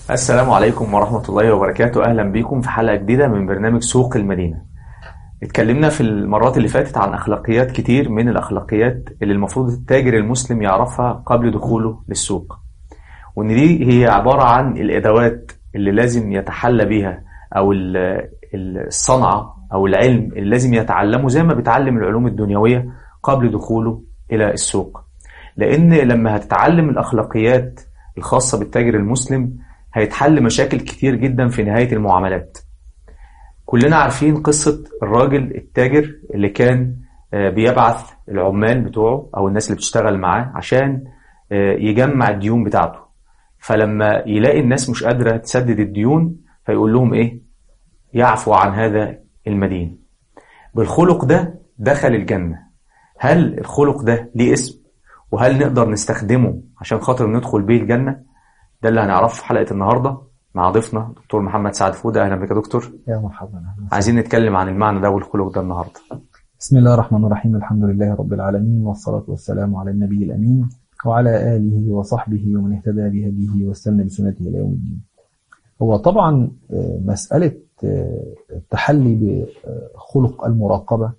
السلام عليكم ورحمة الله وبركاته أهلا بكم في حلقة جديدة من برنامج سوق المدينة اتكلمنا في المرات اللي فاتت عن أخلاقيات كتير من الأخلاقيات اللي المفروض التاجر المسلم يعرفها قبل دخوله للسوق وإن دي هي عبارة عن الأدوات اللي لازم يتحلى بيها أو ال- الصنعة أو العلم اللي لازم يتعلمه زي ما بيتعلم العلوم الدنيوية قبل دخوله إلى السوق لأن لما هتتعلم الأخلاقيات الخاصة بالتاجر المسلم هيتحل مشاكل كتير جدا في نهاية المعاملات كلنا عارفين قصة الراجل التاجر اللي كان آه، بيبعث العمال بتوعه أو الناس اللي بتشتغل معاه عشان آه، يجمع الديون بتاعته فلما يلاقي الناس مش قادرة تسدد الديون فيقول لهم إيه يعفو عن هذا المدين بالخلق ده دخل الجنة هل الخلق ده ليه اسم وهل نقدر نستخدمه عشان خاطر ندخل بيه الجنة ده اللي هنعرفه في حلقة النهاردة مع ضيفنا دكتور محمد سعد فودة أهلا بك يا دكتور يا مرحبا أهلا. عايزين نتكلم عن المعنى ده والخلق ده النهاردة بسم الله الرحمن الرحيم الحمد لله رب العالمين والصلاة والسلام على النبي الأمين وعلى آله وصحبه ومن اهتدى بهديه واستنى بسنته إلى يوم الدين هو طبعا آه، مسألة آه، التحلي بخلق المراقبة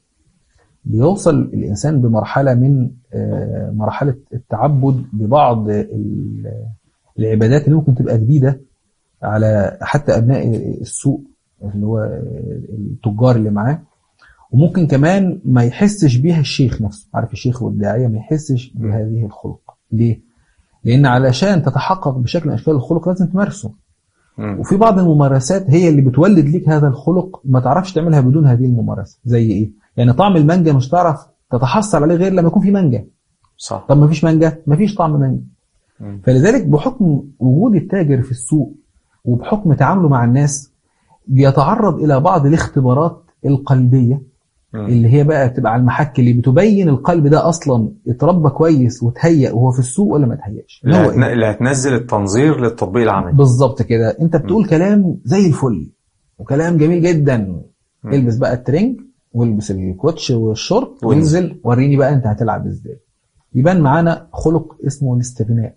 بيوصل الإنسان بمرحلة من آه، مرحلة التعبد ببعض ال- العبادات اللي ممكن تبقى جديدة على حتى أبناء السوق اللي هو التجار اللي معاه وممكن كمان ما يحسش بيها الشيخ نفسه عارف الشيخ والداعية ما يحسش بهذه الخلق ليه؟ لأن علشان تتحقق بشكل من أشكال الخلق لازم تمارسه مم. وفي بعض الممارسات هي اللي بتولد ليك هذا الخلق ما تعرفش تعملها بدون هذه الممارسة زي إيه؟ يعني طعم المانجا مش تعرف تتحصل عليه غير لما يكون في مانجا صح طب ما فيش مانجا ما فيش طعم مانجا مم. فلذلك بحكم وجود التاجر في السوق وبحكم تعامله مع الناس بيتعرض إلى بعض الاختبارات القلبية مم. اللي هي بقى بتبقى على المحك اللي بتبين القلب ده اصلا اتربى كويس وتهيأ وهو في السوق ولا ما تهيأش اللي, هو هتن... إيه؟ اللي هتنزل التنظير للتطبيق العملي بالظبط كده انت بتقول كلام زي الفل وكلام جميل جدا مم. البس بقى الترنج والبس الكوتش والشورت وانزل. وانزل وريني بقى انت هتلعب ازاي يبان معانا خلق اسمه الاستغناء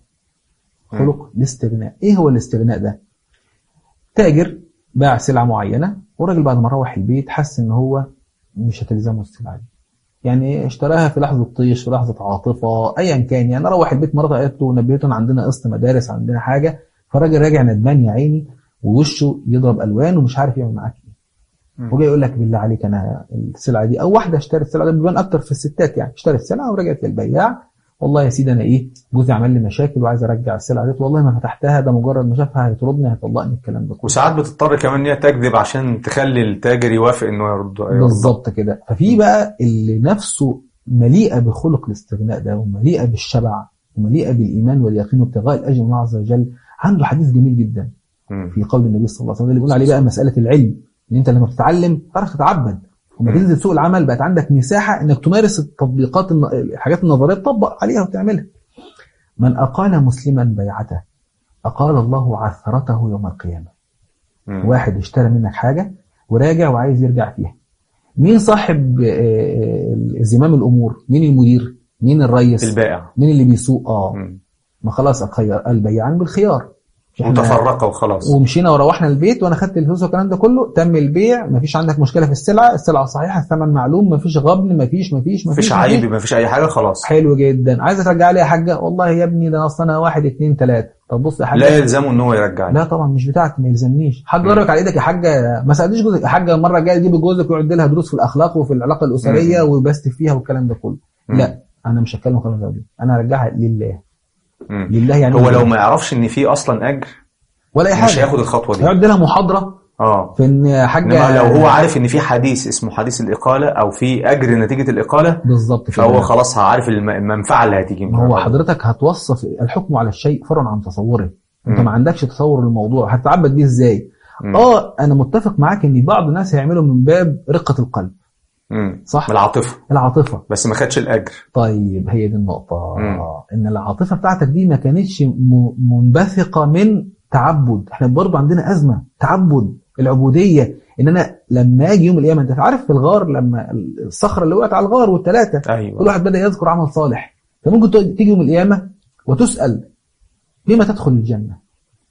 خلق الاستغناء ايه هو الاستغناء ده تاجر باع سلعه معينه والراجل بعد ما روح البيت حس ان هو مش هتلزمه السلعه دي يعني اشتراها في لحظه طيش في لحظه عاطفه ايا كان يعني روح البيت مراته قالت له نبهته إن عندنا قسط مدارس عندنا حاجه فالراجل راجع ندمان يا عيني ووشه يضرب الوان ومش عارف يعمل معاك ايه مم. وجاي يقول لك بالله عليك انا السلعه دي او واحده اشترت السلعه ده بيبان اكتر في الستات يعني اشترت سلعه ورجعت للبياع والله يا سيدي انا ايه جوزي عمل لي مشاكل وعايز ارجع السلعه دي والله ما فتحتها ده مجرد ما شافها هيطردني هيطلقني الكلام ده كله وساعات بتضطر كمان ان هي تكذب عشان تخلي التاجر يوافق انه يرد يرد. بالظبط كده ففي بقى اللي نفسه مليئه بخلق الاستغناء ده ومليئه بالشبع ومليئه بالايمان واليقين وابتغاء الاجر من الله عز وجل عنده حديث جميل جدا مم. في قول النبي صلى الله عليه وسلم اللي بيقول عليه بقى مساله العلم ان انت لما بتتعلم تعرف تتعبد وما مم. تنزل سوق العمل بقت عندك مساحه انك تمارس التطبيقات الن- الحاجات النظريه تطبق عليها وتعملها من اقال مسلما بيعته اقال الله عثرته يوم القيامه مم. واحد اشترى منك حاجة وراجع وعايز يرجع فيها مين صاحب آه، آه، زمام الأمور مين المدير مين الرئيس البائع مين اللي بيسوق اه مم. ما خلاص الخيار البيعان بالخيار مش إحنا- وتفرقه وخلاص ومشينا وروحنا البيت وانا خدت الفلوس والكلام ده كله تم البيع مفيش عندك مشكله في السلعه السلعه صحيحه الثمن معلوم مفيش غبن مفيش مفيش مفيش عيب مفيش اي حاجه خلاص حلو جدا عايزه ترجع لي يا حاجه والله يا ابني ده اصل انا واحد اتنين تلاته طب بص يا حاجه لا يلزمه ان هو يرجع لي. لا طبعا مش بتاعتي ما يلزمنيش حاج مم. جرك على ايدك يا حاجه ما ساعدنيش جوزك يا حاجه المره الجايه تجيب جوزك ويقعد لها دروس في الاخلاق وفي العلاقه الاسريه ويبست فيها والكلام ده كله مم. لا انا مش هتكلم خالص دي انا هرجعها لله مم. لله يعني هو إيه؟ لو ما يعرفش ان في اصلا اجر ولا اي مش حاجه هياخد الخطوه دي هيقعد لها محاضره اه في ان يا حاجه انما لو هو عارف ان في حديث اسمه حديث الاقاله او في اجر نتيجه الاقاله بالظبط كده فهو خلاص عارف الم- المنفعه اللي هتيجي من ما هو الموضوع. حضرتك هتوصف الحكم على الشيء فرع عن تصوره انت مم. ما عندكش تصور للموضوع هتتعبد بيه ازاي مم. اه انا متفق معاك ان بعض الناس هيعملوا من باب رقه القلب مم. صح العاطفه العاطفه بس ما خدش الاجر طيب هي دي النقطة مم. إن العاطفة بتاعتك دي ما كانتش م- منبثقة من تعبد إحنا برضو عندنا أزمة تعبد العبودية إن أنا لما أجي يوم القيامة أنت عارف في الغار لما الصخرة اللي وقعت على الغار والثلاثة كل ايوه واحد بدأ يذكر عمل صالح فممكن تيجي يوم القيامة وتسأل بما تدخل الجنة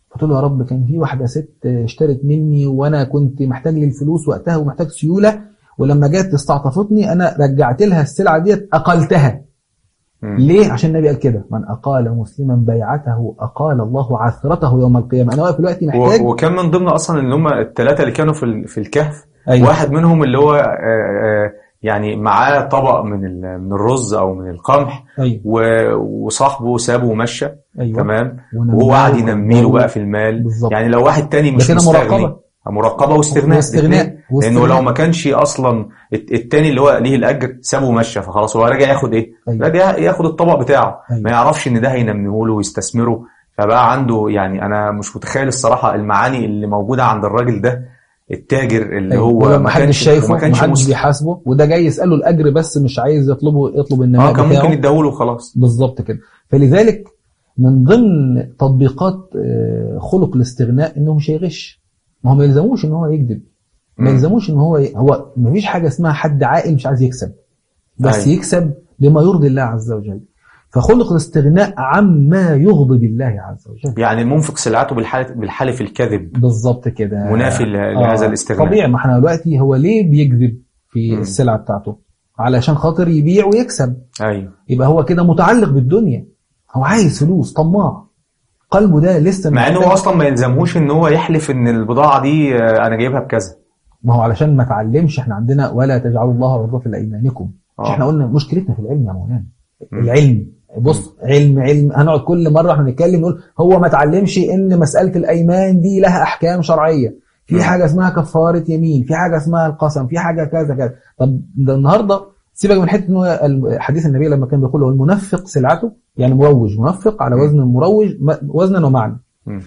فتقول له يا رب كان في واحده ست اشترت مني وانا كنت محتاج للفلوس وقتها ومحتاج سيوله ولما جت استعطفتني انا رجعت لها السلعه ديت اقلتها مم. ليه عشان النبي قال كده من اقال مسلما بيعته اقال الله عثرته يوم القيامه انا واقف دلوقتي محتاج و- وكان من ضمن اصلا اللي هم الثلاثه اللي كانوا في ال- في الكهف أيوة. واحد منهم اللي هو آه، آه، يعني معاه طبق من ال- من الرز او من القمح ايوه و- وصاحبه سابه ومشى ايوه تمام ونماه وهو قاعد وقدره. ينميله بقى في المال بالظبط. يعني لو واحد تاني ده مش كده مستغني مراقبة. مراقبه واستغناء واستغناء. الاتنين. واستغناء. لانه لو ما كانش اصلا الت- التاني اللي هو ليه الاجر سابه ومشى فخلاص هو راجع ياخد ايه؟ أيوة. راجع ياخد الطبق بتاعه أيوة. ما يعرفش ان ده هينميه له ويستثمره فبقى عنده يعني انا مش متخيل الصراحه المعاني اللي موجوده عند الراجل ده التاجر اللي أيوة. هو ولما ما محدش كانش شايفه ما كانش ومحدش مسلم بيحاسبه وده جاي يساله الاجر بس مش عايز يطلبه يطلب النماء اه كان بتاعه ممكن يديهوله وخلاص بالظبط كده فلذلك من ضمن تطبيقات آه، خلق الاستغناء انه مش هيغش ما هو ما يلزموش ان هو يكذب ما مم. يلزموش ان هو ي... هو ما فيش حاجه اسمها حد عاقل مش عايز يكسب بس أيوة. يكسب بما يرضي الله عز وجل فخلق الاستغناء عما يغضب الله عز وجل يعني المنفق سلعته بالحلف بالحلف الكذب بالظبط كده منافي ل- لهذا الاستغناء. طبيعي ما احنا دلوقتي هو ليه بيكذب في مم. السلعه بتاعته علشان خاطر يبيع ويكسب ايوه يبقى هو كده متعلق بالدنيا هو عايز فلوس طماع قلبه ده لسه مع انه محتاج- هو اصلا ما يلزمهوش ان هو يحلف ان البضاعه دي آه، انا جايبها بكذا ما هو علشان ما اتعلمش احنا عندنا ولا تجعلوا الله عرضة لايمانكم مش آه. احنا قلنا مشكلتنا في العلم يا مولانا مم. العلم بص علم علم هنقعد كل مره احنا نتكلم نقول هو ما اتعلمش ان مساله الايمان دي لها احكام شرعيه في مم. حاجه اسمها كفاره يمين في حاجه اسمها القسم في حاجه كذا كذا طب ده النهارده سيبك من حته ان هو ال- حديث النبي لما كان بيقول هو المنفق سلعته يعني مروج منفق على مم. وزن المروج م- وزنا ومعنى مم.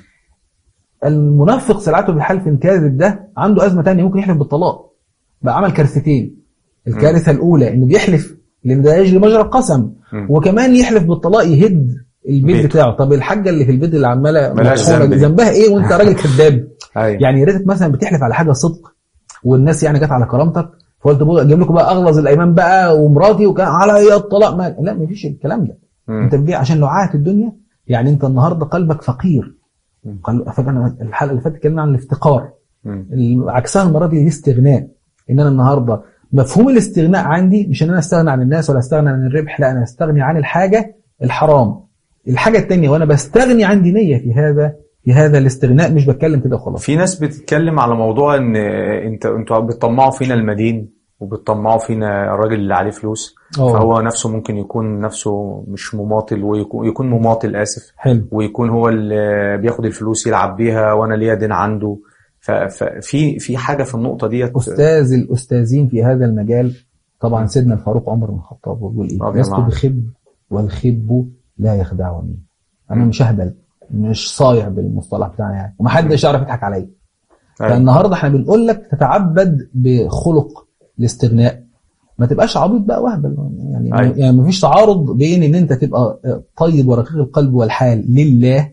المنفق سلعته بحلف كاذب ده عنده ازمه تانية ممكن يحلف بالطلاق بقى عمل كارثتين الكارثه الاولى انه بيحلف لان ده يجري مجرى القسم مم. وكمان يحلف بالطلاق يهد البيت بيته. بتاعه طب الحاجه اللي في البيت اللي عماله ملهاش مطحونة ذنب دي، دي. ذنبها ايه وانت راجل كذاب ايوه يعني يا ريتك مثلا بتحلف على حاجه صدق والناس يعني جت على كرامتك فقلت بقى اجيب لكم بقى اغلظ الايمان بقى ومراتي وكان على الطلاق ما لا مفيش الكلام ده مم. انت بتبيع عشان لعاعه الدنيا يعني انت النهارده قلبك فقير مم. قل- فاكر الحلقه اللي فاتت اتكلمنا عن الافتقار مم. ال- عكسها المره دي الاستغناء ان انا النهارده مفهوم الاستغناء عندي مش ان انا استغنى عن الناس ولا استغنى عن الربح لا انا استغني عن الحاجه الحرام الحاجه الثانيه وانا بستغني عن دينيه في هذا في هذا الاستغناء مش بتكلم كده وخلاص في ناس بتتكلم على موضوع ان انت انتوا بتطمعوا فينا المدين وبتطمعوا فينا الراجل اللي عليه فلوس اه فهو نفسه ممكن يكون نفسه مش مماطل ويكون يكون مماطل اسف حلو ويكون هو اللي بياخد الفلوس يلعب بيها وانا ليا دين عنده ف- ففي في حاجه في النقطه ديت استاذ الاستاذين في هذا المجال طبعا سيدنا الفاروق عمر بن الخطاب بيقول ايه رضي لست الله عنه. بخب والخب لا يخدعني انا مش اهبل مش صايع بالمصطلح بتاعنا يعني ومحدش يعرف يضحك عليا أيوة. فالنهارده احنا بنقول لك تتعبد بخلق الاستغناء ما تبقاش عبيط بقى وهبل يعني أيوة. يعني ما فيش تعارض بين ان انت تبقى طيب ورقيق القلب والحال لله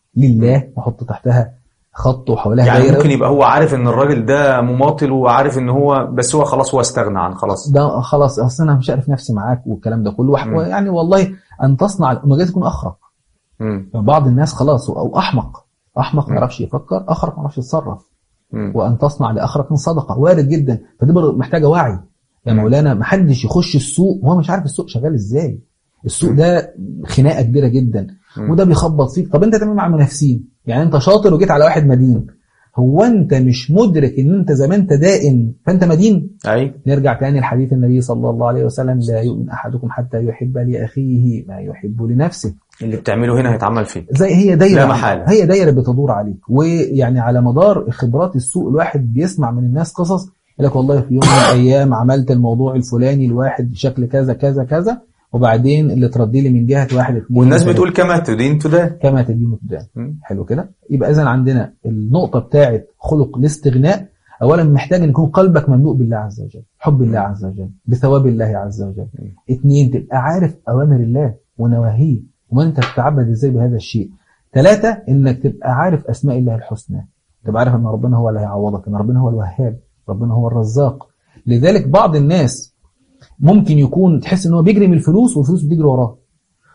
لله نحط تحتها خط وحواليها يعني دايره ممكن يبقى هو عارف ان الراجل ده مماطل وعارف ان هو بس هو خلاص هو استغنى عن خلاص ده خلاص اصل انا مش عارف نفسي معاك والكلام ده كله وح- مم. يعني والله ان تصنع ما جايز تكون اخرق مم. بعض الناس خلاص او احمق احمق ما مم. يعرفش يفكر اخرق ما يعرفش يتصرف مم. وان تصنع لاخرك صدقه وارد جدا فدي برضه محتاجه وعي يا مم. مولانا ما حدش يخش السوق وهو مش عارف السوق شغال ازاي السوق مم. ده خناقه كبيره جدا مم. وده بيخبط فيك طب انت تمام مع المنافسين يعني انت شاطر وجيت على واحد مدين هو انت مش مدرك ان انت زي ما انت دائن فانت مدين اي نرجع تاني لحديث النبي صلى الله عليه وسلم لا يؤمن احدكم حتى يحب لاخيه ما يحب لنفسه اللي بتعمله هنا هيتعمل فيه زي هي دايره لا محالة. هي دايره بتدور عليك ويعني على مدار خبرات السوق الواحد بيسمع من الناس قصص يقول لك والله في يوم من الايام عملت الموضوع الفلاني لواحد بشكل كذا كذا كذا وبعدين اللي تردي لي من جهه واحد اتنين والناس تلاته. بتقول كما تدين تدان كما تدين تدان مم. حلو كده يبقى اذا عندنا النقطه بتاعه خلق الاستغناء اولا محتاج ان يكون قلبك مملوء بالله عز وجل حب الله عز وجل بثواب الله عز وجل اثنين تبقى عارف اوامر الله ونواهيه وما انت تتعبد ازاي بهذا الشيء ثلاثة انك تبقى عارف اسماء الله الحسنى تبقى عارف ان ربنا هو اللي هيعوضك ان ربنا هو الوهاب ربنا هو الرزاق لذلك بعض الناس ممكن يكون تحس ان هو بيجري من الفلوس والفلوس بتجري وراه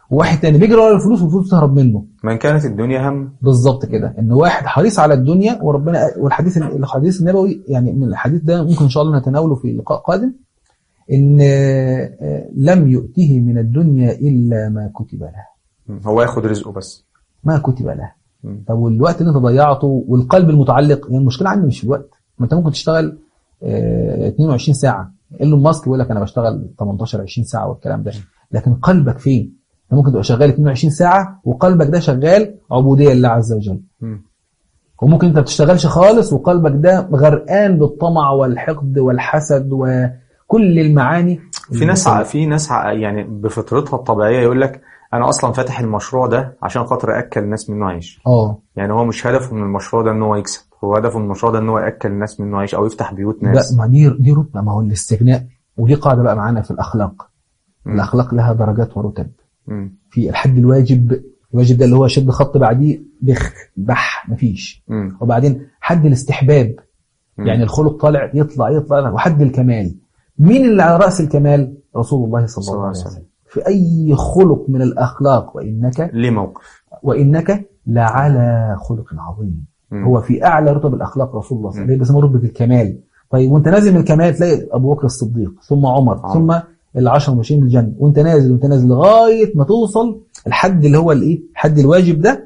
وواحد تاني بيجري ورا الفلوس والفلوس تهرب منه من كانت الدنيا هم بالظبط كده ان واحد حريص على الدنيا وربنا والحديث الحديث النبوي يعني من الحديث ده ممكن ان شاء الله نتناوله في لقاء قادم ان آه، لم يؤته من الدنيا الا ما كتب له مم. هو ياخد رزقه بس ما كتب له مم. طب والوقت اللي انت ضيعته والقلب المتعلق يعني المشكله عندي مش في الوقت ما انت ممكن تشتغل آه، 22 ساعه ايلون ماسك يقول لك انا بشتغل 18 20 ساعه والكلام ده لكن قلبك فين؟ انت ممكن تبقى شغال 22 ساعه وقلبك ده شغال عبوديه لله عز وجل مم. وممكن انت ما بتشتغلش خالص وقلبك ده غرقان بالطمع والحقد والحسد وكل المعاني في ناس ع- في ناس ع- يعني بفطرتها الطبيعيه يقول لك انا اصلا فاتح المشروع ده عشان خاطر اكل الناس منه عيش اه يعني هو مش هدفه من المشروع ده ان هو يكسب هو هدفه من المشروع ده ان هو ياكل الناس منه عيش او يفتح بيوت ده ناس ما دي دي رتبه ما هو الاستغناء ودي قاعده بقى معانا في الاخلاق مم. الاخلاق لها درجات ورتب مم. في الحد الواجب الواجب ده اللي هو شد خط بعديه بخ بح مفيش مم. وبعدين حد الاستحباب مم. يعني الخلق طالع يطلع يطلع وحد الكمال مين اللي على رأس الكمال رسول الله صلى الله عليه وسلم في أي خلق من الأخلاق وإنك ليه موقف وإنك لعلى خلق عظيم مم. هو في أعلى رتب الأخلاق رسول الله صلى الله عليه مم. وسلم بيسموه رتبة الكمال طيب وأنت نازل من الكمال تلاقي أبو بكر الصديق ثم عمر عمر. ثم العشر المبشرين بالجنة وأنت نازل وأنت نازل لغاية ما توصل الحد اللي هو الإيه الحد الواجب ده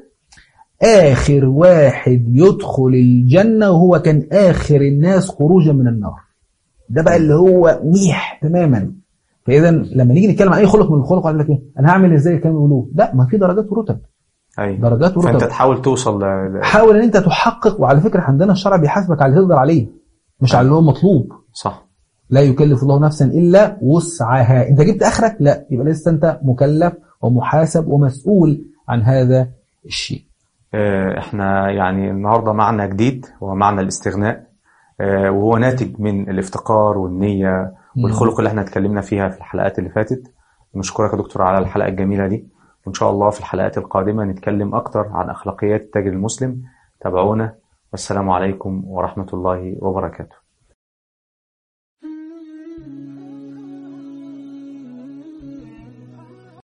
آخر واحد يدخل الجنة وهو كان آخر الناس خروجا من النار ده بقى اللي هو ميح تماما فإذا لما نيجي نتكلم عن أي خلق من الخلق قال لك إيه أنا هعمل إزاي كانوا يقولوه لا ما في درجات ورتب ايوه درجات فانت ورتب تحاول توصل ل... ل- حاول ان انت تحقق وعلى فكره عندنا الشرع بيحاسبك على اللي تقدر عليه مش على اللي هو مطلوب صح لا يكلف الله نفسا الا وسعها انت جبت اخرك لا يبقى لسه انت مكلف ومحاسب ومسؤول عن هذا الشيء آه، احنا يعني النهارده معنى جديد هو معنى الاستغناء آه، وهو ناتج من الافتقار والنية والخلق اللي احنا اتكلمنا فيها في الحلقات اللي فاتت نشكرك يا دكتور على الحلقة الجميلة دي وإن شاء الله في الحلقات القادمة نتكلم أكتر عن أخلاقيات التاجر المسلم تابعونا والسلام عليكم ورحمة الله وبركاته